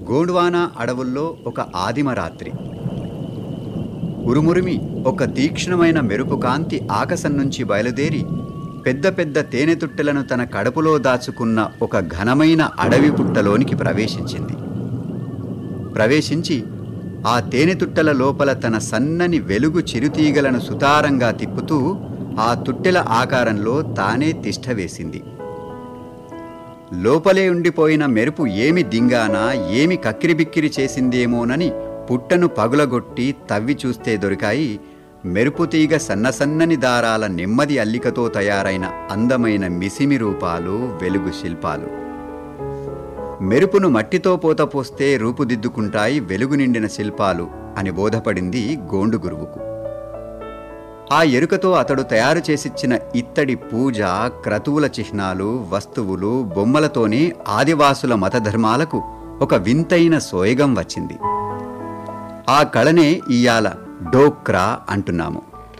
గోండ్వానా అడవుల్లో ఒక ఆదిమ రాత్రి ఉరుమురిమి ఒక తీక్ష్ణమైన మెరుపు కాంతి ఆకాశం నుంచి బయలుదేరి పెద్ద పెద్ద తేనెతుట్టెలను తన కడుపులో దాచుకున్న ఒక ఘనమైన అడవి పుట్టలోనికి ప్రవేశించింది ప్రవేశించి ఆ తేనెతుట్టెల లోపల తన సన్నని వెలుగు చిరుతీగలను సుతారంగా తిప్పుతూ ఆ తుట్టెల ఆకారంలో తానే తిష్ట వేసింది లోపలే ఉండిపోయిన మెరుపు ఏమి దింగానా ఏమి కక్కిరిబిక్కిరి చేసిందేమోనని పుట్టను పగులగొట్టి తవ్వి చూస్తే దొరికాయి మెరుపు తీగ సన్నసన్నని దారాల నెమ్మది అల్లికతో తయారైన అందమైన మిసిమి రూపాలు వెలుగు శిల్పాలు మెరుపును మట్టితో పోత పోస్తే రూపుదిద్దుకుంటాయి వెలుగు నిండిన శిల్పాలు అని బోధపడింది గోండు గురువుకు ఆ ఎరుకతో అతడు తయారు చేసిచ్చిన ఇత్తడి పూజ క్రతువుల చిహ్నాలు వస్తువులు బొమ్మలతోనే ఆదివాసుల మతధర్మాలకు ఒక వింతైన సోయగం వచ్చింది ఆ కళనే ఇయాల డోక్రా అంటున్నాము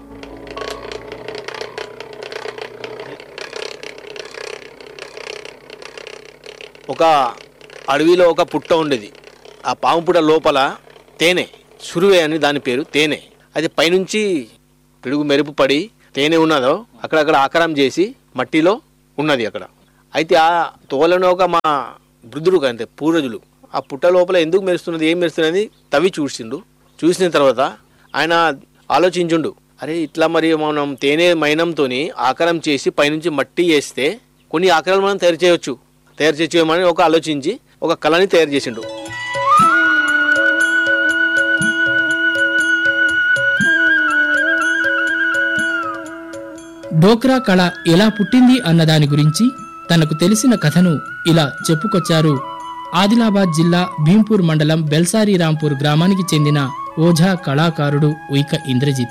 ఒక అడవిలో ఒక పుట్ట ఉండేది ఆ పాము పుట్ట లోపల తేనె సురువే అని దాని పేరు తేనె అది పైనుంచి పిడుగు మెరుపు పడి తేనె ఉన్నదో అక్కడక్కడ ఆకారం చేసి మట్టిలో ఉన్నది అక్కడ అయితే ఆ తోలను ఒక మా వృద్ధుడు అంటే పూర్వజులు ఆ పుట్ట లోపల ఎందుకు మెరుస్తున్నది ఏం మెరుస్తున్నది తవ్వి చూసిండు చూసిన తర్వాత ఆయన ఆలోచించుండు అరే ఇట్లా మరి మనం తేనె మైనంతోని ఆకారం చేసి పైనుంచి మట్టి వేస్తే కొన్ని ఆకారాలు మనం తయారు చేయవచ్చు తయారు చేయమని ఒక ఆలోచించి ఒక కళని తయారు చేసిండు డోక్రా కళ ఎలా పుట్టింది అన్న దాని గురించి తనకు తెలిసిన కథను ఇలా చెప్పుకొచ్చారు ఆదిలాబాద్ జిల్లా భీంపూర్ మండలం బెల్సారి రాంపూర్ గ్రామానికి చెందిన ఓఝా కళాకారుడు ఉయిక ఇంద్రజిత్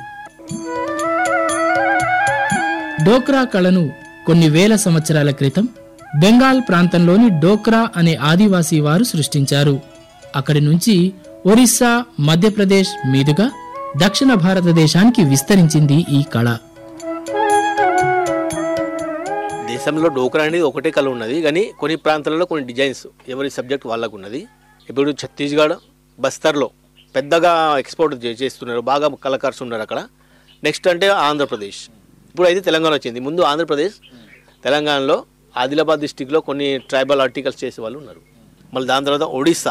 డోక్రా కళను కొన్ని వేల సంవత్సరాల క్రితం బెంగాల్ ప్రాంతంలోని డోక్రా అనే ఆదివాసీ వారు సృష్టించారు అక్కడి నుంచి ఒరిస్సా మధ్యప్రదేశ్ మీదుగా దక్షిణ భారతదేశానికి విస్తరించింది ఈ కళ దేశంలో డోక్రా అనేది ఒకటే కళ ఉన్నది కానీ కొన్ని ప్రాంతాలలో కొన్ని డిజైన్స్ ఎవరి సబ్జెక్ట్ వాళ్ళకు ఉన్నది ఇప్పుడు ఛత్తీస్గఢ్ బస్తర్లో పెద్దగా ఎక్స్పోర్ట్ చే- చేస్తున్నారు బాగా కళాకారులు ఉన్నారు అక్కడ నెక్స్ట్ అంటే ఆంధ్రప్రదేశ్ ఇప్పుడు అయితే తెలంగాణ వచ్చింది ముందు ఆంధ్రప్రదేశ్ తెలంగాణలో ఆదిలాబాద్ డిస్టిక్లో కొన్ని ట్రైబల్ ఆర్టికల్స్ చేసే వాళ్ళు ఉన్నారు మళ్ళీ దాని తర్వాత ఒడిస్సా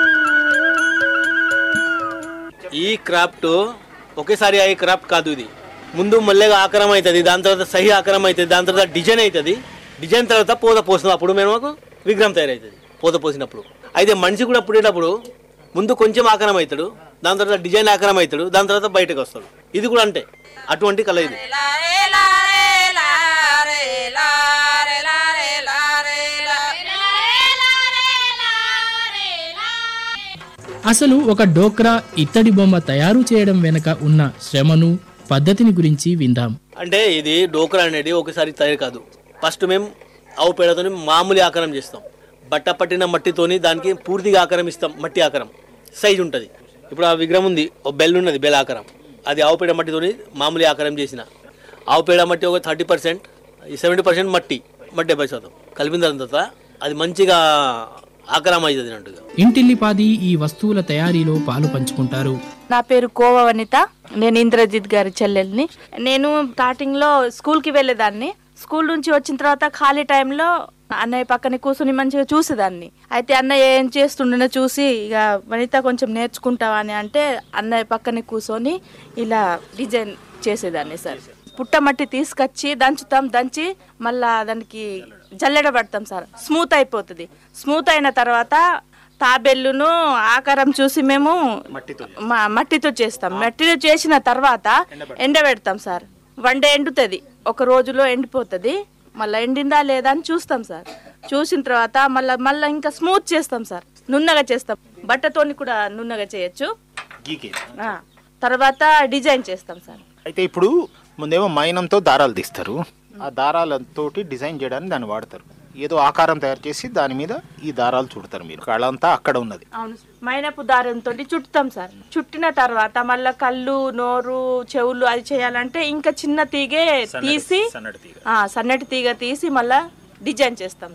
ఈ క్రాఫ్ట్ ఒకేసారి అయ్యే క్రాఫ్ట్ కాదు ఇది ముందు మళ్ళీగా ఆకారం అవుతుంది దాని తర్వాత సహి ఆకారం అవుతుంది దాని తర్వాత డిజైన్ అవుతుంది డిజైన్ తర్వాత పూత పోసిన అప్పుడు మేము మాకు విగ్రహం తయారవుతుంది పూత పోసినప్పుడు అయితే మనిషి కూడా పుట్టేటప్పుడు ముందు కొంచెం ఆకారం అవుతాడు దాని తర్వాత డిజైన్ ఆకారం అవుతాడు దాని తర్వాత బయటకు వస్తాడు ఇది కూడా అంటే అటువంటి కళ ఇది అసలు ఒక డోక్రా ఇత్తడి బొమ్మ తయారు చేయడం వెనుక ఉన్న శ్రమను పద్ధతిని గురించి విందాం అంటే ఇది డోక్రా అనేది ఒకసారి తయారు కాదు ఫస్ట్ మేము ఆవు పేడతోని మామూలు ఆకారం చేస్తాం బట్ట పట్టిన మట్టితోని దానికి పూర్తిగా ఆకారం ఇస్తాం మట్టి ఆకారం సైజ్ ఉంటుంది ఇప్పుడు ఆ విగ్రహం ఉంది ఒక బెల్ ఉన్నది బెల్ ఆకారం అది ఆవు పేడ మట్టితోని మామూలు ఆకారం చేసిన ఆవు పేడ మట్టి ఒక థర్టీ పర్సెంట్ సెవెంటీ పర్సెంట్ మట్టి మట్టి డెబ్బై శాతం కలిపిన తర్వాత అది మంచిగా ఆకారం అవుతుంది అన్నట్టుగా ఇంటిల్లిపాది ఈ వస్తువుల తయారీలో పాలు పంచుకుంటారు నా పేరు కోవ వనిత నేను ఇంద్రజిత్ గారి చెల్లెల్ని నేను స్టార్టింగ్ లో స్కూల్ కి వెళ్ళేదాన్ని స్కూల్ నుంచి వచ్చిన తర్వాత ఖాళీ టైంలో అన్నయ్య పక్కన కూర్చుని మంచిగా చూసేదాన్ని అయితే అన్నయ్య ఏం చేస్తుండనో చూసి ఇక వనిత కొంచెం నేర్చుకుంటావా అని అంటే అన్నయ్య పక్కన కూర్చొని ఇలా డిజైన్ చేసేదాన్ని సార్ పుట్టమట్టి తీసుకొచ్చి దంచుతాం దంచి మళ్ళా దానికి జల్లెడ పడతాం సార్ స్మూత్ అయిపోతుంది స్మూత్ అయిన తర్వాత తాబెల్లును ఆకారం చూసి మేము మా- మట్టితో చేస్తాం మట్టితో చేసిన తర్వాత ఎండబెడతాం సార్ వన్ డే ఎండుతుంది ఒక రోజులో ఎండిపోతుంది మళ్ళీ ఎండిందా లేదా అని చూస్తాం సార్ చూసిన తర్వాత మళ్ళీ మళ్ళీ ఇంకా స్మూత్ చేస్తాం సార్ నున్నగా చేస్తాం బట్టతోని కూడా నున్నగా చేయొచ్చు ఆ, తర్వాత డిజైన్ చేస్తాం సార్ అయితే ఇప్పుడు ముందేమో మైనంతో దారాలు తీస్తారు ఆ దారాలతోటి డిజైన్ చేయడానికి దాన్ని వాడతారు ఏదో ఆకారం తయారు చేసి దాని మీద ఈ దారాలు చుడతారు మీరు కళ అంతా అక్కడ ఉన్నది అవును మైనపు దారంతో చుట్టుతాం సార్ చుట్టిన తర్వాత మళ్ళా కళ్ళు నోరు చెవులు అది చేయాలంటే ఇంకా చిన్న తీగే తీసి సన్నటి తీగ ఆ, సన్నటి తీగ తీసి మళ్ళా డిజైన్ చేస్తాం సార్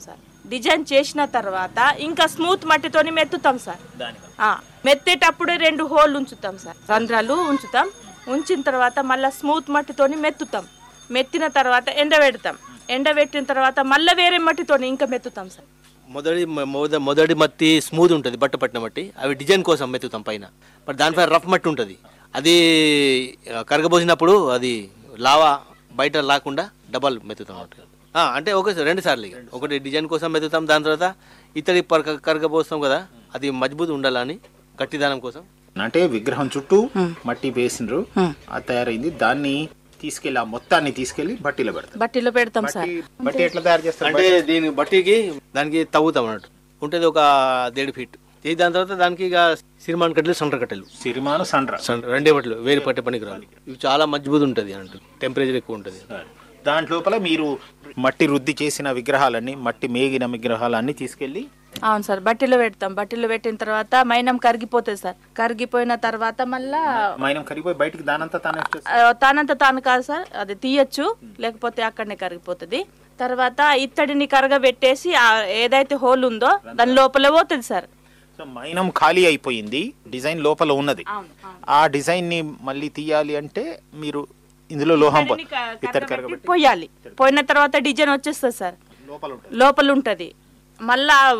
డిజైన్ చేసిన తర్వాత ఇంకా స్మూత్ మట్టితోని మెత్తుతాం సార్ ఆ, మెత్తేటప్పుడు రెండు హోల్ ఉంచుతాం సార్ రంధ్రాలు ఉంచుతాం ఉంచిన తర్వాత మళ్ళీ స్మూత్ మట్టితోని మెత్తుతాం మెత్తిన తర్వాత ఎండబెడతాం ఎండబెట్టిన తర్వాత మళ్ళీ వేరే మట్టితోని ఇంకా మెత్తుతాం సార్ మొదటి మొద- మొదటి మట్టి స్మూత్ ఉంటుంది బట్ట పట్టిన మట్టి అవి డిజైన్ కోసం మెత్తుతాం పైన మరి దానిపై రఫ్ మట్టి ఉంటుంది అది ఆ, కరగబోసినప్పుడు అది లావా బయట లాకుండా డబల్ మెత్తుతాం అన్నట్టు. ఆ, అంటే ఒక రెండు సార్లు ఇక. ఒకటి డిజైన్ కోసం మెత్తుతాం దాని తర్వాత ఇతడి పరక కరగబోస్తాం కదా అది మజ్బూత్ ఉండాలని గట్టిదానం కోసం అంటే విగ్రహం చుట్టూ మట్టి వేసిండ్రు అది తయారైంది దాన్ని తీసుకెళ్లి ఆ మొత్తాన్ని తీసుకెళ్లి బట్టీలో పెడతారు బట్టిలో పెడతాం సార్ బట్టి- బట్టి ఎట్లా తయారు చేస్తారు అంటే దీని బట్టికి దానికి తవ్వుతాం అన్నట్టు ఉంటుంది ఒక దేడు ఫీట్ ఇది దాని తర్వాత దానికి ఇక సిరిమాన్ కట్టెలు సంటర్ కట్టెలు సిరిమాను సండ్ర సన్- రెండే బట్టలు వేరు పట్టే పనికిరాలు ఇవి చాలా మజ్బూత్ ఉంటుంది అంటూ టెంపరేచర్ ఎక్కువ ఉంటుంది దాంట్ లోపల మీరు మట్టి రుద్ది చేసిన విగ్రహాలన్నీ మట్టి మేగిన విగ్రహాలన్నీ తీసుకెళ్లి అవును సార్ బట్టిలో పెడతాం బట్టిలో పెట్టిన తర్వాత మైనం కరిగిపోతుంది సార్ కరిగిపోయిన తర్వాత మళ్ళా మైనం కరిగిపోయి బయటికి దానంతా తానే వచ్చేస్తుంది. ఆ, తానంత తాను కాదు సార్ అది తీయచ్చు లేకపోతే అక్కడనే కరిగిపోతుంది తర్వాత ఇత్తడిని కరగబెట్టేసి ఆ ఏదైతే హోల్ ఉందో దాని లోపల పోతుంది సార్ సో మైనం ఖాళీ అయిపోయింది డిజైన్ లోపల ఉన్నది ఆ డిజైన్ ని మళ్ళీ తీయాలి అంటే మీరు ఇందులో లోహం పో- ఇత్తడి కరగబెట్టి పోయాలి పోయిన తర్వాత డిజైన్ వచ్చేస్తుంది సార్ లోపల ఉంటుంది లోపల ఉంటది మళ్ళా